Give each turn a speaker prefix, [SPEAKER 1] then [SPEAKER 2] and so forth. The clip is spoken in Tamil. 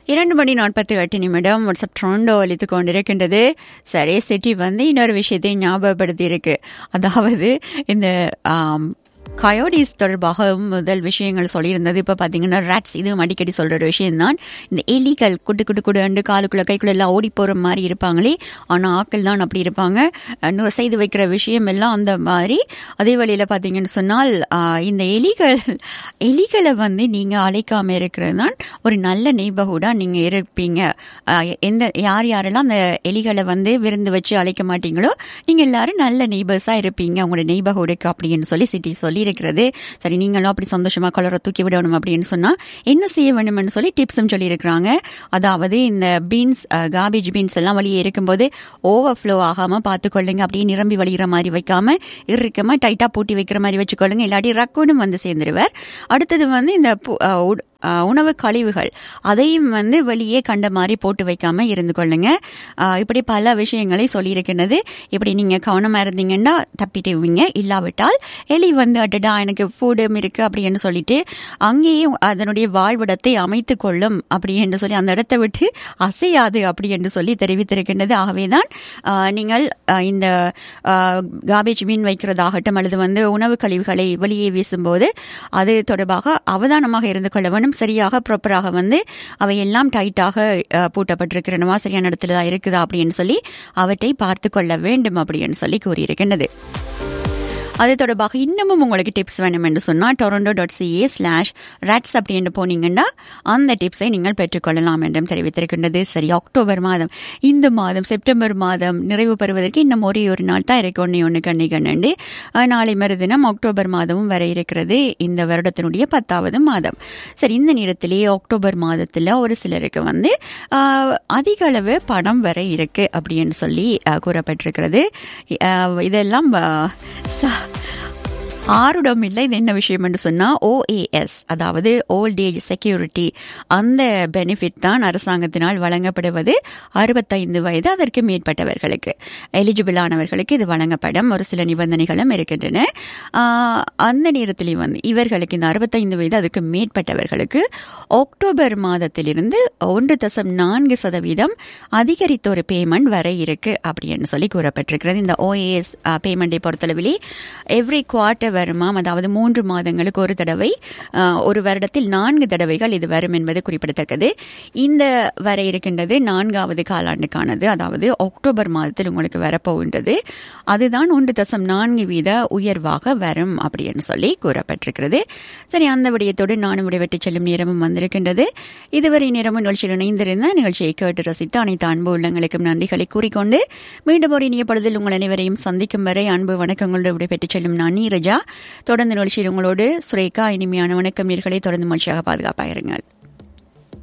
[SPEAKER 1] இரண்டு மணி நாற்பத்தி எட்டு நிமிடம் வாட்ஸ்அப் ட்ரோண்டோ அளித்து கொண்டிருக்கின்றது சரி சிட்டி வந்து இன்னொரு விஷயத்தை ஞாபகப்படுத்தி இருக்கு அதாவது இந்த ஆம், கயோடிஸ் தொடர்பாக முதல் விஷயங்கள் சொல்லியிருந்தது இப்போ பார்த்தீங்கன்னா ரேட்ஸ் இதுவும் அடிக்கடி சொல்கிற ஒரு விஷயம்தான் இந்த எலிகள் குட்டு குட்டு குடு காலுக்குள்ள கைக்குள்ள எல்லாம் ஓடி போகிற மாதிரி இருப்பாங்களே ஆனால் ஆக்கள் தான் அப்படி இருப்பாங்க இன்னொரு செய்து வைக்கிற விஷயம் எல்லாம் அந்த மாதிரி அதே வழியில் பார்த்தீங்கன்னு சொன்னால் ஆ, இந்த எலிகள் எலிகளை வந்து நீங்கள் அழைக்காம இருக்கிறது தான் ஒரு நல்ல நெய்பர்ஹுடாக நீங்கள் இருப்பீங்க ஆ, எந்த யார் யாரெல்லாம் அந்த எலிகளை வந்து விருந்து வச்சு அழைக்க மாட்டீங்களோ நீங்கள் எல்லாரும் நல்ல நெய்பர்ஸாக இருப்பீங்க உங்களோட நெய்பர்ஹுடுக்கு அப்படின்னு சொல்லி சிட்டி சொல்லியிருக்கிறது சரி நீங்களும் அப்படி சந்தோஷமா கலரை தூக்கி விடணும் அப்படின்னு சொன்னால் என்ன செய்ய வேண்டும்னு சொல்லி டிப்ஸும் சொல்லியிருக்கிறாங்க அதாவது இந்த பீன்ஸ் காபேஜ் பீன்ஸ் எல்லாம் வெளியே இருக்கும்போது ஓவர்ஃப்ளோ ஆகாமல் பார்த்துக்கொள்ளுங்க அப்படியே நிரம்பி வழிகிற மாதிரி வைக்காம இறுக்கமாக டைட்டாக பூட்டி வைக்கிற மாதிரி வச்சுக்கொள்ளுங்க இல்லாட்டி ரக்குனும் வந்து சேர்ந்துருவார் அடுத்தது வந்து இந்த பு- அஹ், உட்- அஹ், உணவு கழிவுகள் அதையும் வந்து வெளியே கண்ட மாதிரி போட்டு வைக்காம இருந்து கொள்ளுங்க அஹ், இப்படி பல விஷயங்களை சொல்லியிருக்கின்றது இப்படி நீங்க கவனமா இருந்தீங்கன்னா தப்பிட்டுவீங்க இல்லாவிட்டால் எலி வந்து அடடா எனக்கு ஃபுடும் இருக்கு அப்படின்னு சொல்லிட்டு அங்கேயே அதனுடைய வாழ்விடத்தை அமைத்து கொள்ளும் அப்படி என்று சொல்லி அந்த இடத்தை விட்டு அசையாது அப்படி என்று சொல்லி தெரிவித்திருக்கின்றது ஆகவேதான் அஹ், நீங்கள் அஹ், இந்த காபேஜ் மீன் வைக்கிறதாகட்டும் அல்லது வந்து உணவு கழிவுகளை வெளியே வீசும்போது அது தொடர்பாக அவதானமாக இருந்து கொள்ள வேண்டும் சரியாக ப்ராப்பராக வந்து அவை எல்லாம் டைட்டாக அஹ், பூட்டப்பட்டிருக்கிறனவா சரியான இடத்துல தான் இருக்குதா அப்படின்னு சொல்லி அவற்றை பார்த்து கொள்ள வேண்டும் அப்படின்னு சொல்லி கூறியிருக்கின்றது அது தொடர்பாக இன்னமும் உங்களுக்கு டிப்ஸ் வேணும் என்று சொன்னால் Toronto dot CA slash rates அப்படின்னு போனீங்கன்னா அந்த டிப்ஸை நீங்கள் பெற்றுக்கொள்ளலாம் என்றும் தெரிவித்திருக்கின்றது சரி அக்டோபர் மாதம் இந்த மாதம் செப்டம்பர் மாதம் நிறைவு பெறுவதற்கு இன்னும் ஒரே ஒரு நாள் தான் இருக்கு ஒன்று ஒன்று கண்ணி கண்ணண்டு அஹ், நாளை மறுதினம் அக்டோபர் மாதமும் வர இருக்கிறது இந்த வருடத்தினுடைய பத்தாவது மாதம் சரி இந்த நேரத்திலேயே அக்டோபர் மாதத்தில் ஒரு சிலருக்கு வந்து அஹ், அதிக அளவு பணம் வர இருக்கு அப்படின்னு சொல்லி அஹ், கூறப்பட்டிருக்கிறது அஹ், இதெல்லாம் அஹ், ச- ஆருடம் இல்லை இது என்ன விஷயம் என்று சொன்னால் ஓஏஎஸ் அதாவது ஓல்ட் ஏஜ் செக்யூரிட்டி அந்த பெனிஃபிட் தான் அரசாங்கத்தினால் வழங்கப்படுவது அறுபத்தைந்து வயது அதற்கு மேற்பட்டவர்களுக்கு எலிஜிபிள் ஆனவர்களுக்கு இது வழங்கப்படும் ஒரு சில நிபந்தனைகளும் இருக்கின்றன ஆஹ், அந்த நேரத்திலையும் வந்து இவர்களுக்கு இந்த அறுபத்தைந்து வயது அதுக்கு மேற்பட்டவர்களுக்கு அக்டோபர் மாதத்திலிருந்து ஒன்று தசம் நான்கு சதவீதம் அதிகரித்த ஒரு பேமெண்ட் வர இருக்கு அப்படின்னு சொல்லி கூறப்பட்டிருக்கிறது இந்த ஓஏஎஸ் பேமெண்ட்டை பொறுத்தளவிலே எவ்ரி குவார்ட்டர் வருமாம் அதாவது மூன்று மாதங்களுக்கு ஒரு தடவை அஹ், ஒரு வருடத்தில் நான்கு தடவைகள் இது வரும் என்பது குறிப்பிடத்தக்கது இந்த வர இருக்கின்றது நான்காவது காலாண்டுக்கானது அதாவது அக்டோபர் மாதத்தில் உங்களுக்கு வரப்போகின்றது அதுதான் ஒன்று தசம் நான்கு வீத உயர்வாக வரும் அப்படின்னு சொல்லி கூறப்பட்டிருக்கிறது சரி அந்த விடயத்தோடு நானும் விடைபெற்று செல்லும் நேரமும் வந்திருக்கின்றது இதுவரை நேரமும் நிகழ்ச்சியில் இணைந்திருந்த நிகழ்ச்சியை கேட்டு ரசித்த அனைத்து அன்பு உள்ளங்களுக்கும் நன்றிகளை கூறிக்கொண்டு மீண்டும் ஒரு இனிய பொழுதில் உங்கள் அனைவரையும் சந்திக்கும் வரை அன்பு வணக்கங்களோடு விடைபெற்று செல்லும் நான் நீரஜா தொடர்ந்து நிகழ்ச்சியில் உங்களோடு சுரேகா இனிமையான வணக்கம் நீர்களை தொடர்ந்து மகிழ்ச்சியாக பாதுகாப்பாக இருங்கள்